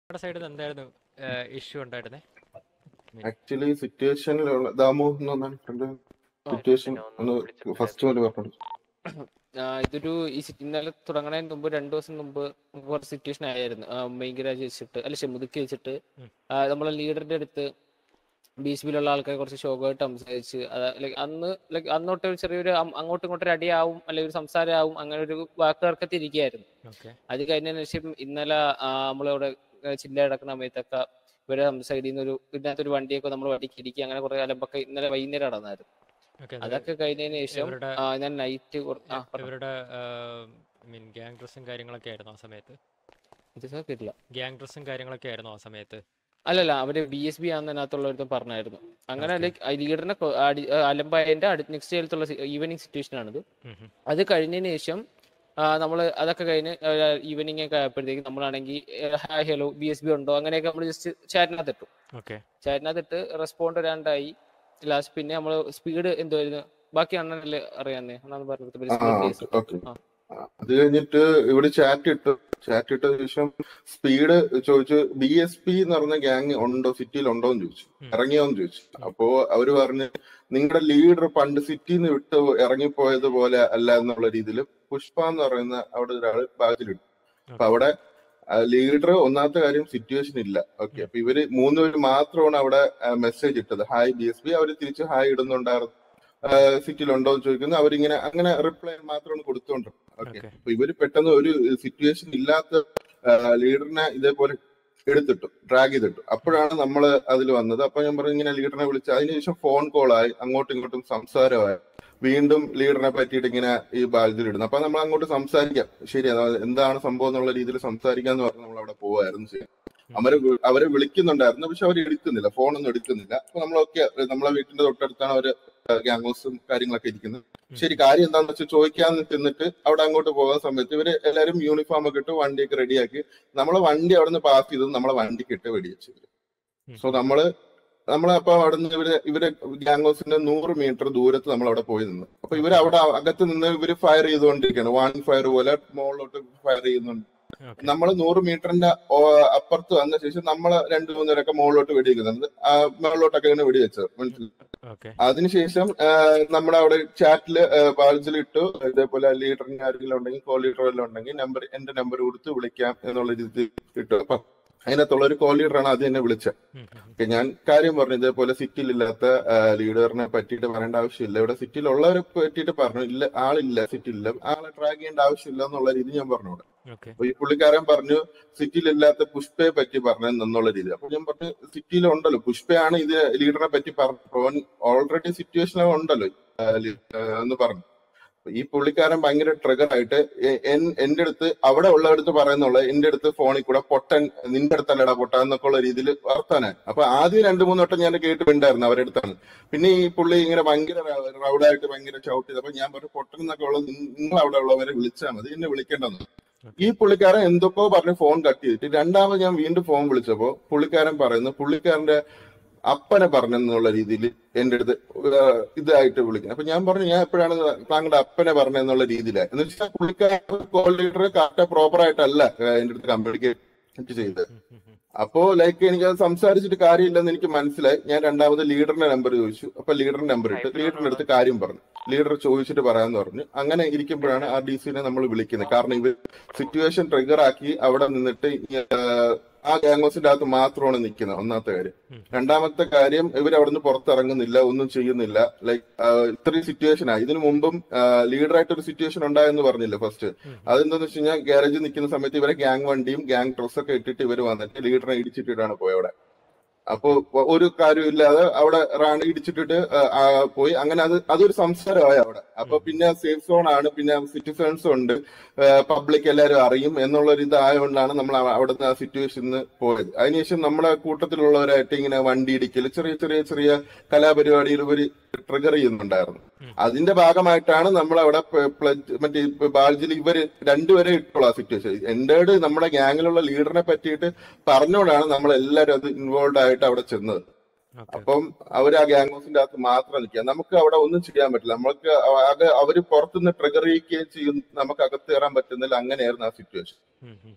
നിങ്ങളുടെ സൈഡിൽ നിന്ന് എന്തായിരുന്നു ഇഷ്യൂ ഉണ്ടായിരുന്നേ ആക്ച്വലി സിറ്റുവേഷനിലുള്ള ദാമു എന്നാണ് ഫ്രണ്ട് സിറ്റുവേഷൻ ഒന്ന് ഫസ്റ്റ് മുതൽ പറഞ്ഞു ആ, ഇതൊരു ഈ സി- ഇന്നലെ തുടങ്ങുന്നതിന് മുമ്പ് രണ്ടു ദിവസം മുമ്പ് കുറച്ച് സിറ്റുവേഷൻ ആയിരുന്നു മെയിൻഗരാജ് വെച്ചിട്ട് അല്ല ഷെമുദുക്കി വെച്ചിട്ട് ഉം. ആ, നമ്മളെ ലീഡറിന്റെ അടുത്ത് ബി എസ് ബിയിലുള്ള ആൾക്കാർ കുറച്ച് ശോകമായിട്ട് സംസാരിച്ച് ലൈക്ക് അന്ന് ലൈക്ക് അന്നോട്ട് ഒരു ചെറിയൊരു അം- അങ്ങോട്ടും ഇങ്ങോട്ടും ഒരു അടിയാവും അല്ലെങ്കിൽ ഒരു സംസാരമാവും അങ്ങനെ ഒരു വാക്കുകൾക്കത്ത് ഇരിക്കുകയായിരുന്നു ഓക്കെ അത് കഴിഞ്ഞതിന് ശേഷം ഇന്നലെ ആ, നമ്മളിവിടെ ഏ, ചില്ല കിടക്കുന്ന സമയത്തൊക്കെ ഇവരെ സൈഡിൽ നിന്ന് ഒരു ഇതിനകത്തൊരു വണ്ടിയൊക്കെ നമ്മൾ വണ്ടിക്ക് ഇടിക്കുക അങ്ങനെ കുറെ അലമ്പൊക്കെ ഇന്നലെ വൈകുന്നേരം നടന്നായിരുന്നു ഓക്കെ അതൊക്കെ കഴിഞ്ഞതിന് ശേഷം ഇവരുടെ ആ, ഞാൻ നൈറ്റ് ആ പറഞ്ഞു ഇവരുടെ മീൻ ഗ്യാങ് ഡ്രസ്സും കാര്യങ്ങളൊക്കെ ആയിരുന്നു ആ സമയത്ത് ഇത് സാർ കേട്ടില്ല ഗ്യാങ് ഡ്രസ്സും കാര്യങ്ങളൊക്കെ ആയിരുന്നു ആ സമയത്ത് അല്ലല്ല അവര് ബി എസ് ബി ആണെന്നതിനകത്തുള്ള പറഞ്ഞായിരുന്നു അങ്ങനെ Okay. ലൈക്ക് ലീഡറിനെ അലമ്പായതിന്റെ അടുത്ത നെക്സ്റ്റ് ഡേയിലത്തുള്ള ഈവനിങ് സിറ്റുവേഷൻ ആണിത് ഉം ഉം. അത് കഴിഞ്ഞതിന് ശേഷം നമ്മൾ അതൊക്കെ കഴിഞ്ഞ് ഈവനിങ് ഒക്കെ ആയപ്പോഴത്തേക്കും നമ്മളാണെങ്കിൽ hi hello B S B ഉണ്ടോ അങ്ങനെയൊക്കെ നമ്മൾ ജസ്റ്റ് ചാറ്റിനകത്ത് ഇട്ടു ഓക്കെ ചാറ്റിനകത്ത് ഇട്ട് റെസ്പോണ്ട് വരാണ്ടായി ലാസ്റ്റ് പിന്നെ നമ്മൾ സ്പീഡ് എന്തുവായിരുന്നു ബാക്കി അണ്ണനല്ലേ അറിയാന്നേ അണ്ണാന്ന് ആ പറഞ്ഞത് ഓക്കെ ആ. അത് കഴിഞ്ഞിട്ട് ഇവിടെ ചാറ്റ് ഇട്ടു ചാറ്റ് ഇട്ട ശേഷം സ്പീഡ് ചോദിച്ചു ബി എസ് പി എന്ന് പറഞ്ഞ ഗ്യാങ് ഉണ്ടോ സിറ്റിയിൽ ഉണ്ടോ എന്ന് ചോദിച്ചു ഉം. ഇറങ്ങിയോന്ന് ചോദിച്ചു അപ്പോ അവര് പറഞ്ഞ് നിങ്ങളുടെ ലീഡർ പണ്ട് സിറ്റിയിൽ നിന്ന് വിട്ട് ഇറങ്ങിപ്പോയത് പോലെ അല്ല എന്നുള്ള രീതിയിൽ പുഷ്പ എന്ന് പറയുന്ന അവിടെ ഒരാള് ബാഗിലിട്ടു അപ്പൊ അവിടെ ലീഡർ ഒന്നാമത്തെ കാര്യം സിറ്റുവേഷൻ ഇല്ല ഓക്കെ അപ്പൊ ഇവര് മൂന്നുപേര് മാത്രമാണ് അവിടെ മെസ്സേജ് ഇട്ടത് ഹായ് ബി എസ് പി അവര് തിരിച്ച് ഹായ് ഇടുന്നുണ്ടായിരുന്നു സിറ്റിയിൽ ഉണ്ടോ എന്ന് ചോദിക്കുന്നു അവരിങ്ങനെ അങ്ങനെ റിപ്ലൈ മാത്രമാണ് കൊടുത്തോണ്ടിരുന്നത് ഓക്കെ Okay. അപ്പൊ ഇവര് പെട്ടെന്ന് ഒരു സിറ്റുവേഷൻ ഇല്ലാത്ത ലീഡറിനെ ഇതേപോലെ എടുത്തിട്ടു ഡ്രാഗ് ചെയ്തിട്ടു അപ്പോഴാണ് നമ്മൾ അതിൽ വന്നത് അപ്പൊ ഞാൻ പറഞ്ഞു ഇങ്ങനെ ലീഡറിനെ വിളിച്ച് അതിനുശേഷം ഫോൺ കോൾ ആയി അങ്ങോട്ടും ഇങ്ങോട്ടും സംസാരമായി വീണ്ടും ലീഡറിനെ പറ്റിയിട്ട് ഇങ്ങനെ ഈ ബാധ്യത ഇടുന്നു അപ്പൊ നമ്മൾ അങ്ങോട്ട് സംസാരിക്കാം ശരി അത് എന്താണ് സംഭവം എന്നുള്ള രീതിയിൽ സംസാരിക്കാന്ന് പറഞ്ഞ് നമ്മൾ അവിടെ പോവായിരുന്നു ചെയ്യാൻ അവര് വി- അവരെ വിളിക്കുന്നുണ്ടായിരുന്നു പക്ഷെ അവർ എടുക്കുന്നില്ല ഫോണൊന്നും എടുക്കുന്നില്ല അപ്പൊ നമ്മളൊക്കെ നമ്മളെ വീട്ടിന്റെ തൊട്ടടുത്താണ് അവര് ഗ്യാങ്സ് കാര്യങ്ങളൊക്കെ ഇരിക്കുന്നത് ശരി കാര്യം എന്താണെന്ന് വെച്ചാൽ ചോദിക്കാന്ന് ചെന്നിട്ട് അവിടെ അങ്ങോട്ട് പോകുന്ന സമയത്ത് ഇവര് എല്ലാവരും യൂണിഫോം ഒക്കെ ഇട്ട് വണ്ടിയൊക്കെ റെഡിയാക്കി നമ്മളെ വണ്ടി അവിടെ നിന്ന് പാസ് ചെയ്തത് നമ്മളെ വണ്ടിക്ക് ഇട്ട് വെടിവെച്ചു സോ നമ്മള് നമ്മളെ അപ്പൊ അവിടെ നിന്ന് ഇവര് ഇവര് ഗ്യാങ്സിന്റെ നൂറ് മീറ്റർ ദൂരത്ത് നമ്മൾ അവിടെ പോയി നിന്ന് അപ്പൊ ഇവര് അവിടെ അകത്ത് നിന്ന് ഇവര് ഫയർ ചെയ്തുകൊണ്ടിരിക്കുകയാണ് വാൺ ഫയർ പോലെ മുകളിലോട്ട് ഫയർ ചെയ്യുന്നുണ്ട് ഓക്കെ നമ്മൾ നൂറ് മീറ്ററിന്റെ അപ്പുറത്ത് വന്ന ശേഷം നമ്മള് രണ്ടു മൂന്നുപേരൊക്കെ മുകളിലോട്ട് വെടിവെക്കുന്നുണ്ട് ആ മുകളിലോട്ടൊക്കെ ഇങ്ങനെ വെടിവെച്ചത് മനസ്സിലായി ഓക്കെ അതിനുശേഷം നമ്മുടെ അവിടെ ചാറ്റില് ബാൾസിൽ ഇട്ടു ഇതേപോലെ ലീഡറിന് ആരെങ്കിലും ഉണ്ടെങ്കിൽ കോ ലീഡർ വല്ലതും ഉണ്ടെങ്കിൽ നമ്പർ എന്റെ നമ്പർ കൊടുത്ത് വിളിക്കാം എന്നുള്ള രീതിയിൽ ഇട്ടു അപ്പൊ അതിനകത്തുള്ള ഒരു കോ ലീഡറാണ് അത് എന്നെ വിളിച്ചത് ഓക്കെ, ഞാൻ കാര്യം പറഞ്ഞു ഇതേപോലെ സിറ്റിയിൽ ഇല്ലാത്ത ലീഡറിനെ പറ്റിയിട്ട് പറയേണ്ട ആവശ്യമില്ല ഇവിടെ സിറ്റിയിൽ ഉള്ളവരെ പറ്റിയിട്ട് പറഞ്ഞു ഇല്ല ആളില്ല സിറ്റിയില്ല ആളെ ട്രാക്ക് ചെയ്യേണ്ട ആവശ്യമില്ല എന്നുള്ള രീതി ഞാൻ പറഞ്ഞു ഇവിടെ ഓക്കെ അപ്പൊ ഈ പുള്ളിക്കാരൻ പറഞ്ഞു സിറ്റിയിൽ ഇല്ലാത്ത പുഷ്പയെ പറ്റി പറഞ്ഞു എന്നുള്ള രീതി അപ്പൊ ഞാൻ പറഞ്ഞു സിറ്റിയിൽ ഉണ്ടല്ലോ പുഷ്പയാണ് ഇത് ലീഡറിനെ പറ്റി പറഞ്ഞു ഓൾറെഡി സിറ്റുവേഷൻ ഉണ്ടല്ലോ ആ, ലി- ആ, എന്ന് പറഞ്ഞു അപ്പൊ ഈ പുള്ളിക്കാരൻ ഭയങ്കര ട്രിഗർ ആയിട്ട് എ- എൻ- എന്റെ അടുത്ത് അവിടെ ഉള്ളവടുത്ത് പറയുന്നുള്ള എന്റെ അടുത്ത് ഫോണിൽ കൂടെ പൊട്ടൻ നിന്റെ അടുത്തല്ലടാ പൊട്ട എന്നൊക്കെ ഉള്ള രീതിയിൽ വർത്താനായി അപ്പൊ ആദ്യം രണ്ടു മൂന്ന് വട്ടം ഞാൻ കേട്ടിട്ടുണ്ടായിരുന്നു അവരുടെ അടുത്താണ് പിന്നെ ഈ പുള്ളി ഇങ്ങനെ ഭയങ്കര റൗഡായിട്ട് ഭയങ്കര ഷൗട്ട് ചെയ്ത് അപ്പൊ ഞാൻ പറഞ്ഞു പൊട്ടൻ എന്നൊക്കെ ഉള്ളത് നിങ്ങ- നിങ്ങൾ അവിടെ ഉള്ളവരെ വിളിച്ചാൽ മതി എന്നെ വിളിക്കേണ്ടെന്ന് ഈ പുള്ളിക്കാരൻ എന്തൊക്കെയോ പറഞ്ഞ് ഫോൺ കട്ട് ചെയ്തിട്ട് രണ്ടാമത് ഞാൻ വീണ്ടും ഫോൺ വിളിച്ചപ്പോ പുള്ളിക്കാരൻ പറയുന്നു പുള്ളിക്കാരന്റെ അപ്പനെ പറഞ്ഞെന്നുള്ള രീതിയിൽ എന്റെ അടുത്ത് ഏഹ് ഇതായിട്ട് വിളിക്കുന്നത് അപ്പൊ ഞാൻ പറഞ്ഞു ഞാൻ എപ്പോഴാണ് താങ്കളുടെ അപ്പനെ പറഞ്ഞെന്നുള്ള രീതിയിലായി എന്ന് വെച്ചാൽ പുള്ളിക്കാരൻ കോൾ ലീഡർ കറക്റ്റ് പ്രോപ്പർ ആയിട്ടല്ല ഏഹ് എന്റെ അടുത്ത് കമ്മ്യൂണിക്കേറ്റ് ചെയ്തത് അപ്പോ ലൈക്ക് എനിക്ക് അത് സംസാരിച്ചിട്ട് കാര്യമില്ലെന്ന് എനിക്ക് മനസ്സിലായി ഞാൻ രണ്ടാമത് ലീഡറിന്റെ നമ്പർ ചോദിച്ചു അപ്പൊ ലീഡറിന്റെ നമ്പർ ഇട്ട് ലീഡറിന്റെ അടുത്ത് കാര്യം പറഞ്ഞു ലീഡർ ചോദിച്ചിട്ട് പറയാന്ന് പറഞ്ഞു അങ്ങനെ ഇരിക്കുമ്പോഴാണ് ആ ഡി സിനെ നമ്മൾ വിളിക്കുന്നത് കാരണം ഇവർ സിറ്റുവേഷൻ ട്രിഗർ ആക്കി അവിടെ നിന്നിട്ട് ഈ, ആഹ്, ആ ഗ്യാങ്സിന്റെ അകത്ത് മാത്രമാണ് നിൽക്കുന്നത് ഒന്നാമത്തെ കാര്യം രണ്ടാമത്തെ കാര്യം ഇവർ അവിടെ നിന്ന് പുറത്തിറങ്ങുന്നില്ല ഒന്നും ചെയ്യുന്നില്ല ലൈക്ക് ഇത്രയും സിറ്റുവേഷൻ ആയി ഇതിനു മുമ്പും ലീഡറായിട്ട് ഒരു സിറ്റുവേഷൻ ഉണ്ടായെന്ന് പറഞ്ഞില്ല ഫസ്റ്റ് അതെന്താന്ന് വെച്ച് കഴിഞ്ഞാൽ ഗ്യാരേജിൽ നിൽക്കുന്ന സമയത്ത് ഇവരെ ഗ്യാങ് വണ്ടിയും ഗ്യാങ് ഡ്രസ്സൊക്കെ ഇട്ടിട്ട് ഇവർ വന്നിട്ട് ലീഡറിനെ ഇടിച്ചിട്ടിട്ടാണ് പോയത് അവിടെ അപ്പോ വ- ഒരു കാര്യമില്ലാതെ അവിടെ റാണി ഇടിച്ചിട്ടിട്ട് ആ, ആ, പോയി അങ്ങനെ അത് അതൊരു സംസാരമായി അവിടെ അപ്പൊ പിന്നെ സേഫ് സോൺ ആണ് പിന്നെ സിറ്റിസൺസ് ഉണ്ട് പബ്ലിക് എല്ലാവരും അറിയും എന്നുള്ള ഒരു ഇതായതുകൊണ്ടാണ് നമ്മൾ അവ- അവിടുന്ന് ആ സിറ്റുവേഷനിൽ പോയത് അതിനുശേഷം നമ്മുടെ കൂട്ടത്തിലുള്ളവരായിട്ട് ഇങ്ങനെ വണ്ടി ഇടിക്കൽ ചെറിയ ചെറിയ ചെറിയ കലാപരിപാടികൾ ഇവർ ട്രിഗർ ചെയ്യുന്നുണ്ടായിരുന്നു അതിന്റെ ഭാഗമായിട്ടാണ് നമ്മൾ അവിടെ പ- പ്ലജ് മറ്റേ ബാൽജിൽ ഇവര് രണ്ടുപേരെ ഇട്ടുള്ള ആ സിറ്റുവേഷൻ എന്റേട് നമ്മുടെ ഗ്യാങ്ങിലുള്ള ലീഡറിനെ പറ്റിയിട്ട് പറഞ്ഞോടാണ് നമ്മൾ എല്ലാവരും അത് ഇൻവോൾവ് ആയിട്ട് അവിടെ ചെന്നത് ഓക്കെ അപ്പം അവർ ആ ഗ്യാങ് ഹൗസിന്റെ അകത്ത് മാത്രം നിൽക്കുക നമുക്ക് അവിടെ ഒന്നും ചെയ്യാൻ പറ്റില്ല നമുക്ക് ആകെ അവര് പുറത്തുനിന്ന് ട്രിഗർ ചെയ്യുകയും ചെയ്യും നമുക്ക് അകത്ത് കയറാൻ പറ്റുന്നില്ല അങ്ങനെയായിരുന്നു ആ സിറ്റുവേഷൻ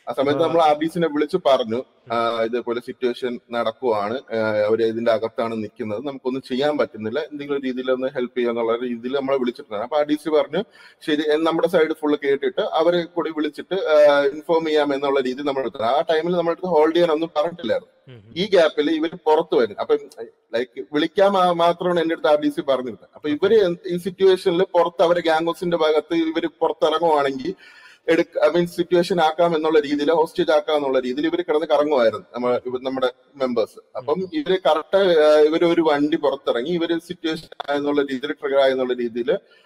ആ സമയത്ത് അപ്പൊ- നമ്മൾ ആർ ഡി സിനെ വിളിച്ച് പറഞ്ഞു ആ, ഇതേപോലെ സിറ്റുവേഷൻ നടക്കുവാണ് ആ, അവര് ഇതിന്റെ അകത്താണ് നിൽക്കുന്നത് നമുക്കൊന്നും ചെയ്യാൻ പറ്റുന്നില്ല എന്തെങ്കിലും ഒരു രീതിയിൽ ഒന്ന് ഹെൽപ്പ് ചെയ്യാന്നുള്ള രീതിയിൽ നമ്മളെ വിളിച്ചിട്ടുണ്ടായിരുന്നു അപ്പൊ ആർ ഡി സി പറഞ്ഞു ശരി എന്ന് നമ്മുടെ സൈഡ് ഫുള്ള് കേട്ടിട്ട് അവരെ കൂടി വിളിച്ചിട്ട് ഇൻഫോം ചെയ്യാം എന്നുള്ള രീതി നമ്മൾ എടുത്തു ആ ടൈമിൽ നമ്മളടുത്ത് ഹോൾഡ് ചെയ്യാൻ ഒന്നും പറഞ്ഞിട്ടില്ലായിരുന്നു ഉം, ഉം. ഈ ഗ്യാപ്പിൽ ഇവർ പുറത്തു വരും അപ്പൊ ലൈക്ക് വിളിക്കാൻ മാ- മാത്രമാണ് എന്റെ അടുത്ത് ആർ ഡി സി പറഞ്ഞിരുന്നത് അപ്പൊ ഇവര് ഈ സിറ്റുവേഷനിൽ പുറത്ത് അവരെ ഗാംഗോസിന്റെ ഭാഗത്ത് ഇവര് പുറത്തിറങ്ങുവാണെങ്കിൽ എടുക്ക ഐ മീൻ സിറ്റുവേഷൻ ആക്കാം എന്നുള്ള രീതിയിൽ ഹോസ്റ്റേജ് ആക്കാം എന്നുള്ള രീതിയിൽ ഇവർ കിടന്ന് കറങ്ങുമായിരുന്നു നമ്മ ഇവ- നമ്മുടെ മെമ്പേഴ്സ് അപ്പം ഇവര് കറക്റ്റ് ഇവര് ഒരു വണ്ടി പുറത്തിറങ്ങി ഇവര് സിറ്റുവേഷൻ എന്നുള്ള രീതിയിൽ ട്രിഗർ ആയെന്നുള്ള രീതിയിൽ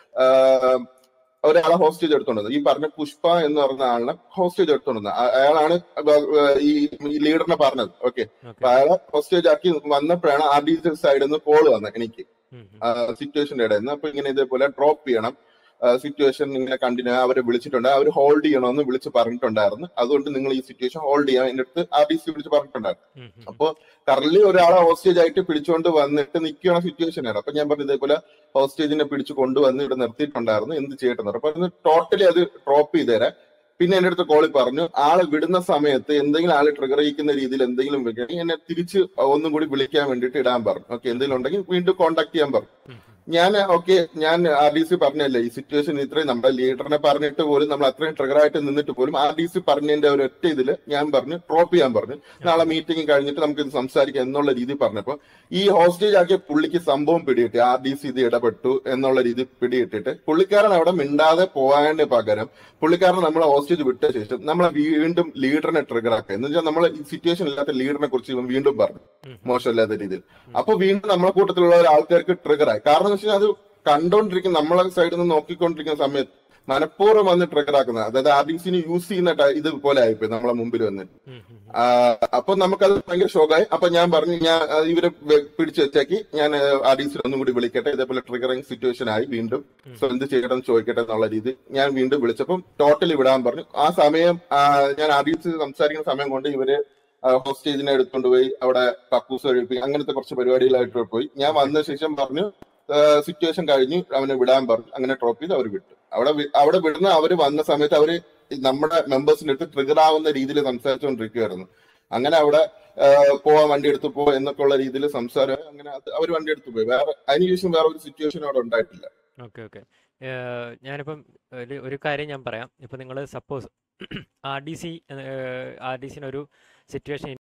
ഒരാളെ ഹോസ്റ്റേജ് എടുത്തോണ്ടത് ഈ പറഞ്ഞ പുഷ്പ എന്ന് പറഞ്ഞ ആളിനെ ഹോസ്റ്റേജ് എടുത്തോണ്ടത് അയാളാണ് ഈ ലീഡറിനെ പറഞ്ഞത് ഓക്കെ ഓക്കെ അപ്പൊ അയാളെ ഹോസ്റ്റേജ് ആക്കി വന്നപ്പോഴാണ് ആർ ഡി സൈഡിൽ നിന്ന് കോള് വന്നത് എനിക്ക് ഉം, ഉം. സിറ്റുവേഷന്റെ ഇടയിൽ നിന്ന് അപ്പൊ ഇങ്ങനെ ഇതേപോലെ ഡ്രോപ്പ് ചെയ്യണം സിറ്റുവേഷൻ ഇങ്ങനെ കണ്ടിന്യൂ അവരെ വിളിച്ചിട്ടുണ്ട് അവർ ഹോൾഡ് ചെയ്യണമെന്ന് വിളിച്ച് പറഞ്ഞിട്ടുണ്ടായിരുന്നു അതുകൊണ്ട് നിങ്ങൾ ഈ സിറ്റുവേഷൻ ഹോൾഡ് ചെയ്യാൻ എന്റെ അടുത്ത് ആർ ഡി സി വിളിച്ച് പറഞ്ഞിട്ടുണ്ടായിരുന്നു ഉം, ഉം. അപ്പൊ കറന്റ് ഒരാളെ ഹോസ്റ്റേജ് ആയിട്ട് പിടിച്ചുകൊണ്ട് വന്നിട്ട് നിൽക്കുന്ന സിറ്റുവേഷൻ ആയിരുന്നു അപ്പൊ ഞാൻ പറഞ്ഞു ഇതേപോലെ ഹോസ്റ്റേജിനെ പിടിച്ചു കൊണ്ടുവന്ന് ഇവിടെ നിർത്തിയിട്ടുണ്ടായിരുന്നു എന്ത് ചെയ്യട്ടെന്ന് പറഞ്ഞു. അപ്പൊ ടോട്ടലി അത് ഡ്രോപ്പ് ചെയ്തേരാ പിന്നെ എന്റെ അടുത്ത് കോളി പറഞ്ഞു ആള് വിടുന്ന സമയത്ത് എന്തെങ്കിലും ആള് ട്രിഗർ ചെയ്യിക്കുന്ന രീതിയിൽ എന്തെങ്കിലും വെക്കുകയാണെങ്കിൽ എന്നെ തിരിച്ച് ഒന്നും കൂടി വിളിക്കാൻ വേണ്ടിയിട്ട് ഇടാൻ പറഞ്ഞു ഓക്കെ എന്തെങ്കിലും ഉണ്ടെങ്കിൽ വീണ്ടും കോൺടാക്ട് ചെയ്യാൻ പറഞ്ഞു ഉം, ഉം. ഞാൻ ഓക്കെ ഞാൻ ആർ ഡി സി പറഞ്ഞല്ലേ ഈ സിറ്റുവേഷൻ ഇത്രയും നമ്മുടെ ലീഡറിനെ പറഞ്ഞിട്ട് പോലും നമ്മൾ അത്രയും ട്രിഗർ ആയിട്ട് നിന്നിട്ട് പോലും ആർ ഡി സി പറഞ്ഞതിന്റെ ഒരു ഒറ്റ ഇതില് ഞാൻ പറഞ്ഞു ഡ്രോപ്പ് ചെയ്യാൻ പറഞ്ഞു നാളെ മീറ്റിംഗ് കഴിഞ്ഞിട്ട് നമുക്ക് ഇത് സംസാരിക്കാം എന്നുള്ള രീതി പറഞ്ഞപ്പോ ഈ ഹോസ്റ്റേജ് ആക്കിയ പുള്ളിക്ക് സംഭവം പിടികിട്ടി ആർ ഡി സി ഇത് ഇടപെട്ടു എന്നുള്ള രീതി പിടിയിട്ടിട്ട് പുള്ളിക്കാരൻ അവിടെ മിണ്ടാതെ പോകാന് പകരം പുള്ളിക്കാരൻ നമ്മളെ ഹോസ്റ്റേജ് വിട്ട ശേഷം നമ്മളെ വീണ്ടും ലീഡറിനെ ട്രിഗർ ആക്കുക എന്ന് വെച്ചാൽ നമ്മൾ ഈ സിറ്റുവേഷൻ ഇല്ലാത്ത ലീഡറിനെ കുറിച്ച് ഇവൻ വീണ്ടും പറഞ്ഞു ഉം. മോശമില്ലാത്ത രീതിയിൽ അപ്പൊ വീണ്ടും നമ്മളെ കൂട്ടത്തിലുള്ള ഒരു ആൾക്കാർക്ക് ട്രിഗർ ആയി കാരണം എന്ന് വെച്ചാൽ അത് കണ്ടോണ്ടിരിക്കുന്ന നമ്മളെ സൈഡിൽ നിന്ന് നോക്കിക്കൊണ്ടിരിക്കുന്ന സമയത്ത് മനഃപൂർവ്വം വന്ന് ട്രിഗർ ആക്കുന്നത് അതായത് ആർ ഡി സിന് യൂസ് ചെയ്യുന്ന ട- ഇതുപോലെ ആയിപ്പോയി നമ്മളെ മുമ്പിൽ വന്ന് ഉം, ഉം, ഉം. ആ, അപ്പൊ നമുക്കത് ഭയങ്കര ഷോക്കായി അപ്പൊ ഞാൻ പറഞ്ഞു ഞാൻ ആ, ഇവരെ വെ- പിടിച്ചു വെച്ചാക്കി ഞാൻ ആർ ഡി സിയിൽ ഒന്നും കൂടി വിളിക്കട്ടെ ഇതേപോലെ ട്രിഗറിങ് സിറ്റുവേഷൻ ആയി വീണ്ടും സോ എന്ത് ചെയ്യട്ടെ എന്ന് ചോദിക്കട്ടെ എന്നുള്ള രീതി ഞാൻ വീണ്ടും വിളിച്ചപ്പം ടോട്ടലി വിടാൻ പറഞ്ഞു ആ സമയം ആ, ഞാൻ ആർ ഡി സി സംസാരിക്കുന്ന സമയം കൊണ്ട് ഇവര് ഹോസ്റ്റേജിനെ എടുത്തുകൊണ്ട് പോയി അവിടെ കക്കൂസ് കഴിപ്പിക്കും അങ്ങനത്തെ കുറച്ച് പരിപാടികളായിട്ട് പോയി ഞാൻ വന്ന ശേഷം പറഞ്ഞു സിറ്റുവേഷൻ കഴിഞ്ഞ് അവനെ വിടാൻ പറഞ്ഞു അങ്ങനെ ഡ്രോപ്പ് ചെയ്ത് അവർ വിട്ടു അവിടെ വി- അവിടെ വിടുന്ന അവര് വന്ന സമയത്ത് അവര് ഈ നമ്മുടെ മെമ്പേഴ്സിന്റെ അടുത്ത് ട്രിഗർ ആവുന്ന രീതിയിൽ സംസാരിച്ചുകൊണ്ടിരിക്കുവായിരുന്നു അങ്ങനെ അവിടെ ആ, പോവാൻ വണ്ടി എടുത്ത് പോ എന്നൊക്കെ ഉള്ള രീതിയിൽ സംസാരം അങ്ങനെ അത് അവർ വണ്ടി എടുത്ത് പോയി വേറെ അതിനുശേഷം വേറെ ഒരു സിറ്റുവേഷൻ അവിടെ ഉണ്ടായിട്ടില്ല ഓക്കെ ഓക്കെ ഞാനിപ്പം ഒരു ഒരു കാര്യം ഞാൻ പറയാം ഇപ്പം നിങ്ങൾ suppose R D C R D സിനൊരു സിറ്റുവേഷൻ